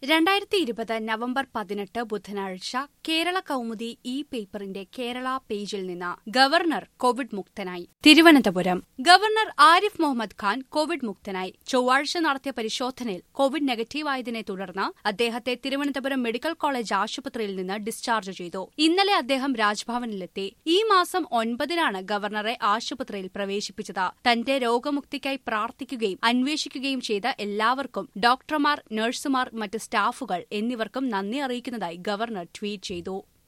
രണ്ടായിരത്തി ഇരുപത് നവംബർ പതിനെട്ട് ബുധനാഴ്ച കേരള കൗമുദി ഇ പേപ്പറിന്റെ കേരള പേജിൽ നിന്ന് ഗവർണർ കോവിഡ് മുക്തനായി തിരുവനന്തപുരം ഗവർണർ ആരിഫ് മുഹമ്മദ് ഖാൻ കോവിഡ് മുക്തനായി ചൊവ്വാഴ്ച നടത്തിയ പരിശോധനയിൽ കോവിഡ് നെഗറ്റീവായതിനെ തുടർന്ന് അദ്ദേഹത്തെ തിരുവനന്തപുരം മെഡിക്കൽ കോളേജ് ആശുപത്രിയിൽ നിന്ന് ഡിസ്ചാർജ് ചെയ്തു ഇന്നലെ അദ്ദേഹം രാജ്ഭവനിലെത്തി ഈ മാസം ഒൻപതിനാണ് ഗവർണറെ ആശുപത്രിയിൽ പ്രവേശിപ്പിച്ചത് തന്റെ രോഗമുക്തിക്കായി പ്രാർത്ഥിക്കുകയും അന്വേഷിക്കുകയും ചെയ്ത എല്ലാവർക്കും ഡോക്ടർമാർ നഴ്സുമാർ മറ്റ് സ്റ്റാഫുകൾ എന്നിവർക്കും നന്ദി അറിയിക്കുന്നതായി ഗവർണർ ട്വീറ്റ് ചെയ്തു